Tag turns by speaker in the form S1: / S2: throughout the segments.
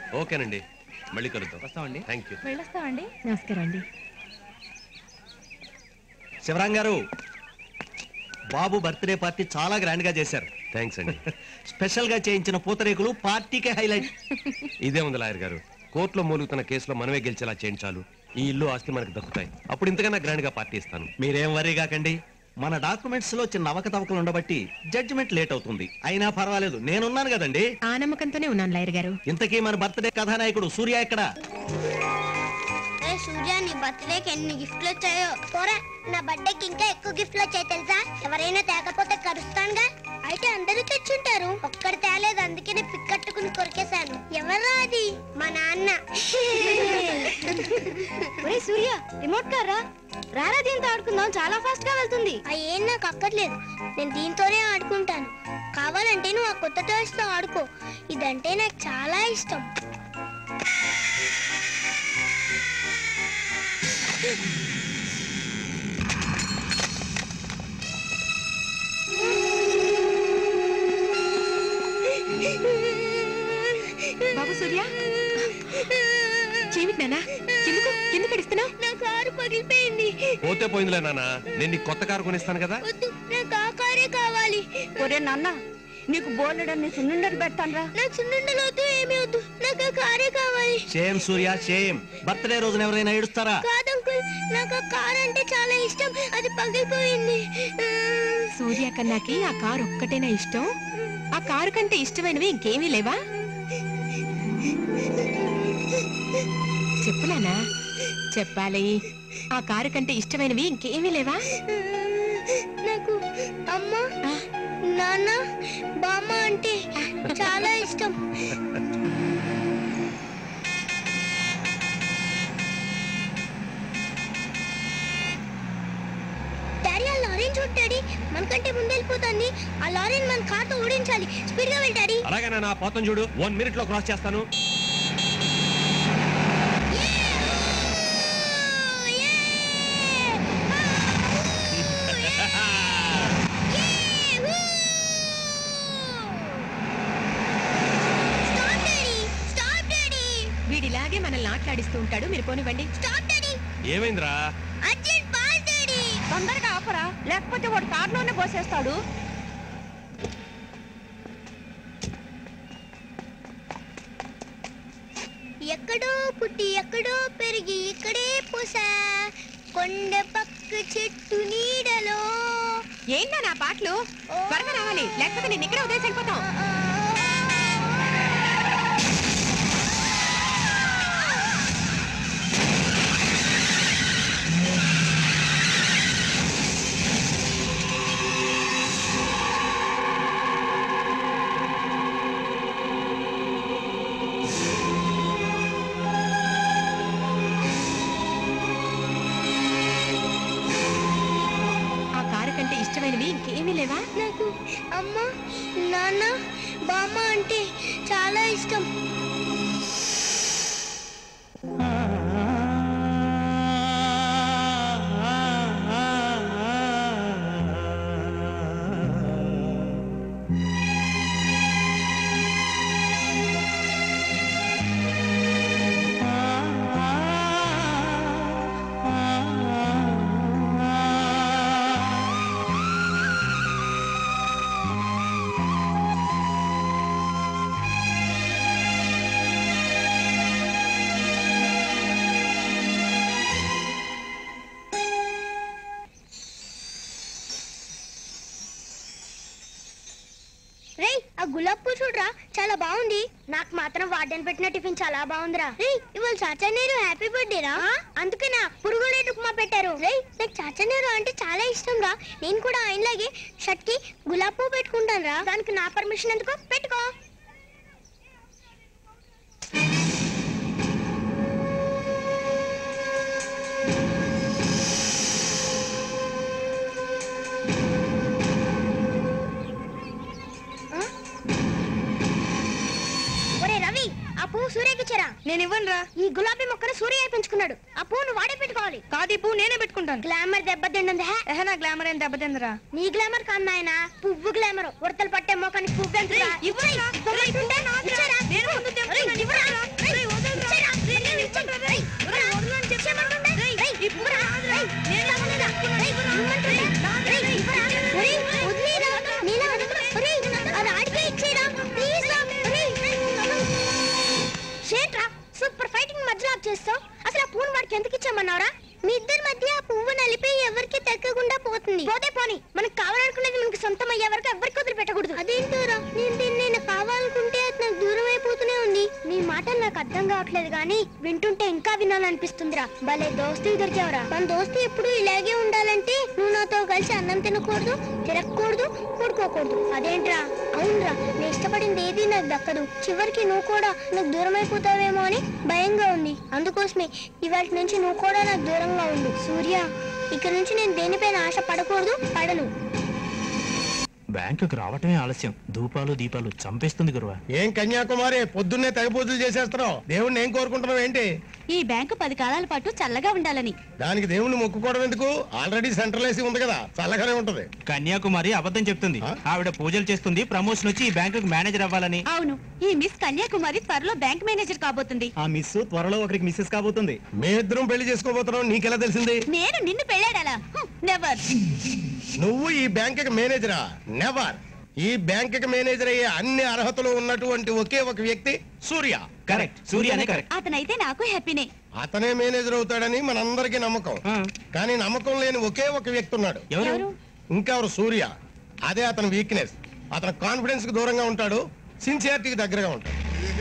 S1: ఓకేనండి మళ్ళీ కలుద్దాం
S2: వస్తామండి
S1: థ్యాంక్ యూ
S3: వెళ్ళొస్తామండి
S4: నమస్కారం అండి
S2: శివరాం గారు బాబు బర్త్డే పార్టీ చాలా గ్రాండ్ గా చేశారు
S1: థ్యాంక్స్ అండి
S2: స్పెషల్ గా చేయించిన పూతరేకులు పార్టీకే హైలైట్
S1: ఇదే ఉంది లాయర్ గారు కోర్టులో మూలుగుతున్న కేసులో మనమే గెలిచేలా చేయించాలు ఈ ఇల్లు ఆస్తి మనకు దక్కుతాయి అప్పుడు ఇంతకన్నా గ్రాండ్ గా పార్టీ ఇస్తాను
S2: మీరేం వరీ కాకండి మన డాక్యుమెంట్స్ లో చిన్న అవకతవకలు ఉండబట్టి జడ్జిమెంట్ లేట్ అవుతుంది అయినా పర్వాలేదు నేనున్నాను కదండి
S4: ఆ నమ్మకంతోనే ఉన్నాను లాయర్ గారు
S2: ఇంతకీ మన బర్త్డే కథానాయకుడు సూర్య ఎక్కడ
S5: ఏ సూర్య నీ బర్త్డేకి ఎన్ని గిఫ్ట్లు వచ్చాయో పోరా నా బర్త్డేకి ఇంకా ఎక్కువ గిఫ్ట్లు వచ్చాయి తెలుసా ఎవరైనా తేకపోతే కరుస్తానుగా అయితే అందరూ తెచ్చుంటారు ఒక్కడు తేలేదు అందుకే నేను పిక్కట్టుకుని కొరికేశాను ఎవరా అది మా నాన్న ఒరే సూర్య రిమోట్ కారా రారా దీంతో ఆడుకుందాం చాలా ఫాస్ట్ గా వెళ్తుంది ఏం నాకు అక్కర్లేదు నేను దీంతోనే ఆడుకుంటాను కావాలంటే నువ్వు ఆ కొత్త టాయ్స్ తో ఆడుకో ఇదంటే నాకు చాలా ఇష్టం
S4: బాబు సూర్య చెవిటి నానా ఎందుకు ఎందుకు అడుస్తున్నావు
S5: నా కారు పగిలిపోయింది
S1: పోతే పోయిందిలే నాన్న నేను నీకు కొత్త కారు కొనిస్తాను కదా
S5: వద్దు నాకు ఆ కారే కావాలి
S3: ఒరే నాన్న నీకు బోలెడన్ని సున్నుండలు పెడతానరా
S5: నాకు సున్నుండలు వద్దు ఏమీ వద్దు నాకు ఆ కారే కావాలి
S2: షేమ్ సూర్య షేమ్ బర్త్డే రోజున ఎవరైనా ఏడుస్తారా
S5: కాదు అంకుల్ నాకు ఆ కార్ అంటే చాలా ఇష్టం అది పగిలిపోయింది
S4: సూర్య కన్నాకి ఆ కారు ఒక్కటేనా ఇష్టం ఆ కారు కంటే ఇష్టమైనవి ఇంకేమీ లేవా చెప్పు నానా చెప్పాలి ఆ కారు కంటే ఇష్టమైనవి ఇంకేమీ లేవా
S5: నాకు అమ్మ
S4: ఆ,
S5: నాన్న బామ్మ అంటే చాలా ఇష్టం డాడీ ఆ లారీని చూడు డాడీ మనకంటే ముందు వెళ్ళిపోతుంది ఆ లారీని మన కార్తో ఓడించాలి స్పీడ్ గా వెళ్ళి డాడీ
S1: అలాగే నాన్న పోతం చూడు వన్ మినిట్ లో క్రాస్ చేస్తాను
S4: వీడిలాగే మనల్ని ఆటలాడిస్తూ ఉంటాడు మీరు పోనివ్వండి
S1: ఏమైందిరా
S3: తొందరగా ఆపరా లేకపోతే వాడు కారులోనే పోసేస్తాడు
S5: ఎక్కడో పుట్టి ఎక్కడో పెరిగి ఇక్కడే పోసా కొండ పక్క చెట్టు నీడలో
S4: ఏంటా నా పాటలు త్వరగా రావాలి లేకపోతే నేను ఇక్కడ ఉదయం వెళ్ళిపోతాం ఆ కారు కంటే ఇష్టమైనవి ఇంకేమీ లేవా
S5: నాకు అమ్మ నాన్న బామ్మ అంటే చాలా ఇష్టం రేయ్ ఆ గులాబ్ పూలు చూడరా చాలా బాగుంది నాకు మాత్రం వార్డెన్ పెట్టిన టిఫిన్ చాలా బాగుందిరా రేయ్ ఇవాళ చాచనేరు హ్యాపీ బర్త్డే రా అందుకేనా పురుగుడే ఉప్మా పెట్టారు రేయ్ నాకు చాచనేరు అంటే చాలా ఇష్టం రా నేను కూడా ఆయనలాగే షర్ట్ కి గులాబ్ పువ్వు పెట్టుకుంటాను రా దానికి నా పర్మిషన్ ఎందుకో పెట్టుకో ఒరే రవి ఆ పువ్వు సూర్యకి ఇచ్చారా
S3: నేను ఇవ్వనురా
S5: ఈ గులాబీ మొక్కను సూర్య పెంచుకున్నాడు ఆ పువ్వును వాడే పెట్టుకోవాలి
S3: కాదు ఈ పువ్వు నేనే పెట్టుకుంటాను
S5: గ్లామర్ దెబ్బతింటుంది హే
S3: ఎహ నా గ్లామర్ ఏం దెబ్బతిందిరా
S5: నీ గ్లామర్ కాదు నాయన పువ్వు గ్లామర్ ఉడతలు పట్టే మొక్కని పువ్వు ఎంత
S3: ఇవ్వరా?
S5: ఇచ్చేరా
S3: నేను ముందు తెంపుకున్నాను.
S5: ఇవ్వరా? రేయ్, చేస్తావు అసలు ఆ పువ్వును వాడికి ఎందుకు ఇచ్చామన్నారా మీ ఇద్దరి మధ్య ఆ పువ్వు నలిపి ఎవరికి తగ్గకుండా పోతుంది పోతే పోని మనకు కావాలనుకునేది మనకి సొంతం అయ్యే వరకు ఎవరికి వదిలిపెట్టకూడదు అదేంటోరా నేను దీన్ని నేను కావాలనుకుంటే అది నాకు దూరం అయిపోతూనే ఉంది మీ మాటలు నాకు అర్థం కావట్లేదు కానీ వింటుంటే ఇంకా వినాలనిపిస్తుందిరా భలే దోస్తు దొరికావరా మన దోస్తు ఎప్పుడు ఇలాగే ఉండాలంటే నువ్వు నాతో కలిసి అన్నం తినకూడదు తిరగకూడదు కూడుకోకూడదు అదేంట్రా అవునరా నేను ఇష్టపడింది ఏది నాకు దక్కదు చివరికి నువ్వు కూడా నాకు దూరం అయిపోతావేమో అని భయంగా ఉంది అందుకోసమే ఇవాళ నుంచి నువ్వు కూడా నాకు దూరంగా ఉండు సూర్య ఇక నుంచి నేను దేనిపైన ఆశ పడకూడదు పడను
S6: బ్యాంకుకి రావటమే ఆలస్యం ధూపాలు దీపాలు చంపేస్తుంది గురువా
S7: ఏం కన్యాకుమారి పొద్దున్నే తెగ పూజలు చేసేస్తున్నావు దేవుణ్ణి ఏం కోరుకుంటున్నావు ఏంటి
S3: ఈ బ్యాంకు పది కాలాల పాటు చల్లగా ఉండాలని
S7: దానికి దేవుణ్ణి మొక్కుకోవడం ఎందుకు ఆల్రెడీ సెంట్రల్ ఏసీ ఉంది కదా చల్లగానే ఉంటది
S6: కన్యాకుమారి అబద్ధం చెప్తుంది
S7: ఆ?
S6: ఆవిడ పూజలు చేస్తుంది ప్రమోషన్ వచ్చి ఈ బ్యాంకుకి మేనేజర్ అవ్వాలని
S3: అవును ఈ మిస్ కన్యాకుమారి త్వరలో బ్యాంక్ మేనేజర్ కాబోతుంది
S6: ఆ మిస్ త్వరలో ఒకరికి మిస్సెస్ కాబోతుంది
S7: మేమిద్దరం పెళ్లి చేసుకోబోతున్నాం నీకెలా తెలిసింది
S3: నేను నిన్ను పెళ్ళాడాలా నెవర్
S7: నువ్వు ఈ బ్యాంక్ మేనేజరా నెవర్ ఈ బ్యాంక్ మేనేజర్ అయ్యే అన్ని అర్హతలు ఉన్నటువంటి ఒకే ఒక వ్యక్తి సూర్య
S6: కరెక్ట్ సూర్యనే కరెక్ట్
S3: అతనైతే నాకు హ్యాపీనే
S7: అతనే మేనేజర్ అవుతాడని మనందరికీ నమ్మకం కానీ నమ్మకం లేని ఒకే ఒక వ్యక్తి ఉన్నాడు
S6: ఎవరు
S7: ఇంకెవరు సూర్య అదే అతని వీక్నెస్ అతను కాన్ఫిడెన్స్ కి దూరంగా ఉంటాడు సిన్సియారిటీకి దగ్గరగా ఉంటాడు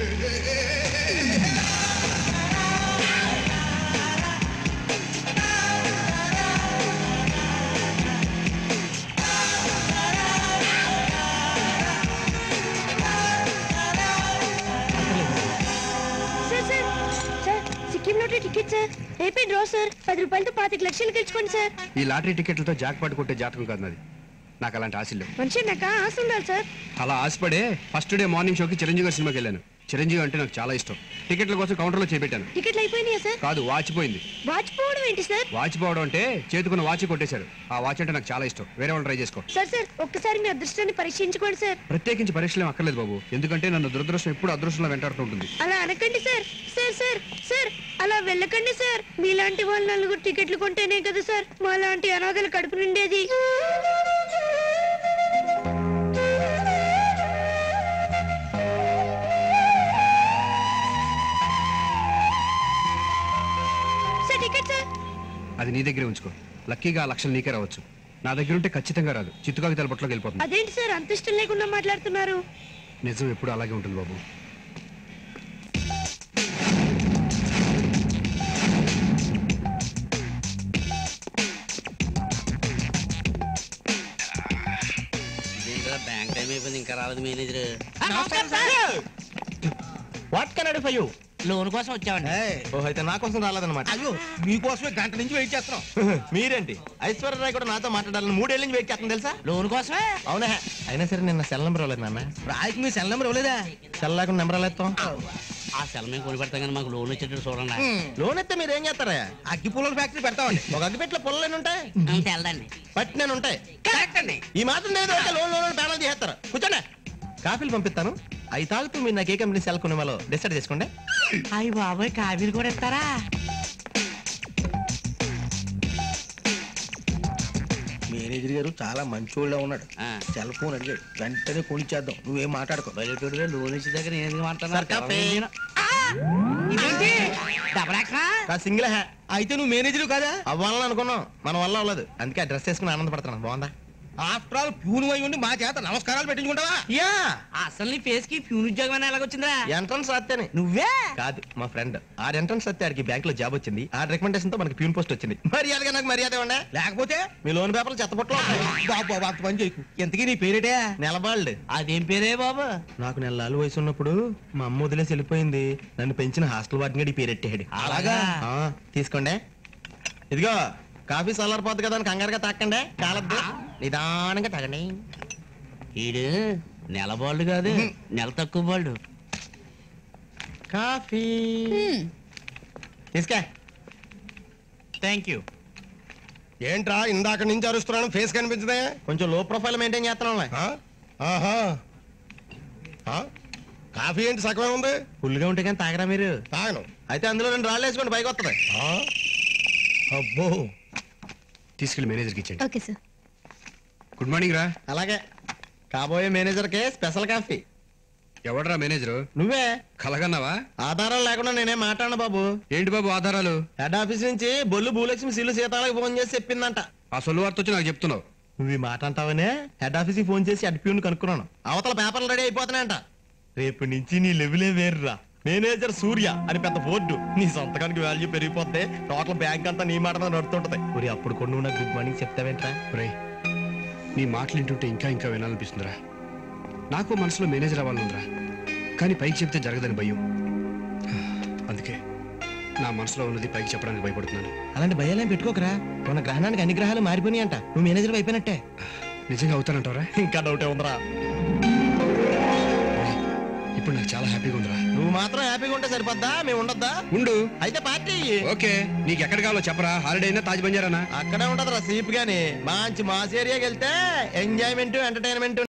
S5: sir sir sir Sikkim lottery ticket sir రేపే డ్రా సార్ పది రూపాయలతో పాతిక లక్షలు గెలుచుకోండి సార్
S8: ఈ లాటరీ టికెట్లతో జాక్ పాటు కొట్టే జాతకం కాదు నాది నాకు అలాంటి ఆశలు లేవు
S5: మనిషి నాకు ఆశ ఉండాలి సార్
S8: అలా ఆశపడే ఫస్ట్ డే మార్నింగ్ షోకి చిరంజీవి గారి సినిమాకి వెళ్ళాను చిరంజీవి అంటే నాకు చాలా ఇష్టం టికెట్ల కోసం కౌంటర్లో చేపెట్టాను
S5: టికెట్లు అయిపోయినాయా సార్
S8: కాదు వాచిపోయింది
S5: వాచిపోవడం ఏంటి సార్
S8: వాచిపోవడం అంటే చేతుకున్న వాచి కొట్టేశాడు ఆ వాచ్ అంటే నాకు చాలా ఇష్టం వేరే వాళ్ళు ట్రై చేసుకో
S5: సార్ సార్ ఒక్కసారి మీ అదృష్టాన్ని పరీక్షించుకోండి సార్
S8: ప్రత్యేకించి పరీక్షలు ఏం అక్కర్లేదు బాబు ఎందుకంటే నన్ను దురదృష్టం ఎప్పుడు అదృష్టంలో వెంటాడుతూ ఉంటుంది
S5: అలా అనకండి సార్ సార్ సార్ సార్ అలా వెళ్ళకండి సార్ మీలాంటి వాళ్ళు నలుగురు టికెట్లు కొంటేనే కదా సార్ మాలాంటి అనాథల కడుపు నిండేది సార్ టికెట్ సార్
S8: అది నీ దగ్గరే ఉంచుకో లక్కీగా ఆ లక్షలు నీకే రావచ్చు నా దగ్గర ఉంటే ఖచ్చితంగా రాదు చిత్తుకాకి తలపట్లోకి వెళ్ళిపోతుంది
S5: అదేంటి సార్ అంత ఇష్టం లేకుండా మాట్లాడుతున్నారు
S8: నిజం ఎప్పుడు అలాగే ఉంటుంది బాబు
S9: బ్యాంక్ టైం అయిపోయింది ఇంకా రాలేదు manager
S2: what can I for you
S9: loan కోసం వచ్చామండి
S2: ఓ అయితే నా కోసం రాలేదన్నమాట
S7: అయ్యో మీకోసమే గంట నుంచి వెయిట్ చేస్తున్నాం
S2: మీరేంటి ఐశ్వర్యరాయ్ కూడా నాతో మాట్లాడాలని మూడేళ్ళ నుంచి వెయిట్ చేస్తాను తెలుసా
S9: లోన్ కోసమే
S2: అవునా అయినా సరే నిన్న సెల్ నెంబర్ ఇవ్వలేదు నాన్న
S7: రాయికి మీ సెల్ నెంబర్ ఇవ్వలేదా
S2: సెల్ లేకుండా నెంబర్ ఎలా ఇస్తాం
S9: ఆ సెల మేము కొని పెడతాం కానీ మాకు లోన్ వచ్చేటట్టు చూడండి
S2: లోన్ ఇస్తే మీరు ఏం చేస్తారా
S7: అగ్గి పుల్లల ఫ్యాక్టరీ పెడతామండి
S2: ఒక అగ్గిపెట్లో పొలలేని ఉంటాయి
S9: తెలదండి
S2: పట్టి నేను ఉంటాయి
S9: కరెక్ట్ అండి
S2: ఈ మాత్రం లేదు అంటే లోన్ లోన్ ప్యానల్ చేస్తారు కూర్చోండి కాఫీలు పంపిస్తాను అవి తాగుతూ మీరు నాకు ఏ కంపెనీ సెల్ కొనే డిసైడ్ చేసుకోండి
S9: అయ్యి బాబాయ్ కాఫీలు కూడా ఇస్తారా
S7: మేనేజర్ గారు చాలా మంచోళ్ళ ఉన్నాడు
S9: ఆ.
S7: సెల్ ఫోన్ అడిగాడు వెంటనే కొనిచ్చేద్దాం నువ్వేం మాట్లాడుకో
S9: బయటోడుగా లోన్ ఇచ్చే దగ్గర నేను ఎందుకు
S2: సార్, కాఫీ.
S9: మాట్లాడుతున్నా ఇదేంటి డబల్ ఎక్స్ట్రా
S2: కాదు సింగిల్ హ్యా
S7: అయితే నువ్వు మేనేజర్ కదా
S2: అవ్వాలని అనుకున్నాం మన వల్ల అవ్వలేదు అందుకే ఆ డ్రెస్ వేసుకుని ఆనందపడుతున్నాను బాగుందా
S7: ఆఫ్టర్ ఆల్ ప్యూన్ అయి ఉండి మా చేత నమస్కారాలు పెట్టించుకుంటావా
S2: యా
S9: అసలు నీ ఫేస్ కి ఫ్యూన్ ఉద్యోగం అని ఎలాగొచ్చిందిరా
S2: ఎంట్రన్స్ రాస్తేనే
S9: నువ్వే
S2: కాదు మా ఫ్రెండ్ ఆ ఎంట్రన్స్ వస్తే ఆడికి బ్యాంక్ లో జాబ్ వచ్చింది ఆ రికమెండేషన్ తో మనకి ప్యూన్ పోస్ట్ వచ్చింది మర్యాదగా నాకు మర్యాద ఇవ్వండి
S7: లేకపోతే
S2: మీ లోన్ పేపర్లు చెత్తపట్లో
S7: బాబు బాబు అంత పని చేయకు ఎంతకీ నీ పేరేటే
S2: నెలబాళ్ళు
S9: అదేం పేరే బాబు
S2: నాకు నెలలు వయసు ఉన్నప్పుడు మా అమ్మ వదిలేసి వెళ్ళిపోయింది నన్ను పెంచిన హాస్టల్ వార్డెన్ గడి పేరెట్టాడు
S9: అలాగా?
S2: ఆ, తీసుకోండి ఇదిగో కాఫీ చల్లారిపోద్ది కదా అని కంగారుగా తాకండి కాలద్దు నిదానంగా తాగండి
S9: ఈడు నెల బాల్డ్ కాదు నెల తక్కువ బాల్డ్
S2: కాఫీ తీసుకా
S6: థ్యాంక్ యూ
S7: ఏంట్రా ఇందాక నుంచి అరుస్తున్నాను ఫేస్ కనిపించదే
S2: కొంచెం లో ప్రొఫైల్ మెయింటైన్ చేస్తున్నాం
S7: ఆ? ఆహా ఆ? కాఫీ ఏంటి సగమే ఉంది
S2: ఫుల్గా ఉంటే కానీ తాగరా మీరు
S7: తాగను
S2: అయితే అందులో రెండు రాళ్ళు వేసుకోండి పైకి వస్తుంది
S7: ఆ? అబ్బో
S8: తీసుకెళ్లి మేనేజర్కి ఇచ్చేయండి
S3: ఓకే సార్
S8: గుడ్ మార్నింగ్ రా
S2: అలాగే కాబోయే మేనేజర్కే స్పెషల్ కాఫీ
S8: ఎవడరా మేనేజరు
S7: నువ్వే
S8: కలగన్నావా
S7: ఆధారాలు లేకుండా నేనేం మాట్లాడను బాబు
S8: ఏంటి బాబు ఆధారాలు
S7: హెడ్ ఆఫీస్ నుంచి బొల్లు భూలక్ష్మి సిల్లు సీతాలకు ఫోన్ చేసి చెప్పిందంట
S8: ఆ సొల్లు వార్త వచ్చి నాకు చెప్తున్నావు
S7: నువ్వు ఈ మాట అంటావనే హెడ్ ఆఫీస్కి ఫోన్ చేసి హెడ్ ప్యూన్ కనుక్కున్నాను అవతల పేపర్లు రెడీ అయిపోతున్నాయంట రేపు నుంచి నీ లెవెలే వేరురా మేనేజర్ సూర్య అని పెద్ద బోర్డు నీ సొంతకానికి వాల్యూ పెరిగిపోతే టోటల్ బ్యాంక్ అంతా నీ మాట మీద నడుతుంటది ఒరే అప్పుడు కూడా నువ్వు నాకు గుడ్ మార్నింగ్ చెప్తావేంట్రా
S8: రేయ్ నీ మాటలు వింటుంటే ఇంకా ఇంకా వినాలనిపిస్తుందిరా నాకు మనసులో మేనేజర్ అవ్వాలనుందిరా కానీ పైకి చెప్తే జరగదని భయం అందుకే నా మనసులో ఉన్నది పైకి చెప్పడానికి భయపడుతున్నాను
S7: అలాంటి భయాలేం పెట్టుకోకరా మన గ్రహణానికి అన్ని గ్రహాలు మారిపోయినాయి అంట నువ్వు మేనేజర్ అయిపోయినట్టే
S8: నిజంగా అవుతానంటావరా
S7: ఇంకా డౌటే ఉందిరా
S8: ఇప్పుడు నాకు చాలా హ్యాపీగా ఉందిరా
S7: నువ్వు మాత్రం హ్యాపీగా ఉంటే సరిపోద్దా మేము ఉండొద్దా
S8: ఉండు
S7: అయితే పార్టీ
S8: ఓకే నీకు ఎక్కడ కావాలో చెప్పరా హాలిడే అయినా తాజ్ బంజారానా
S7: అక్కడే ఉంటది రా సీప్ గాని మంచి మాస్ ఏరియాకి వెళ్తే ఎంజాయ్మెంట్ ఎంటర్టైన్మెంట్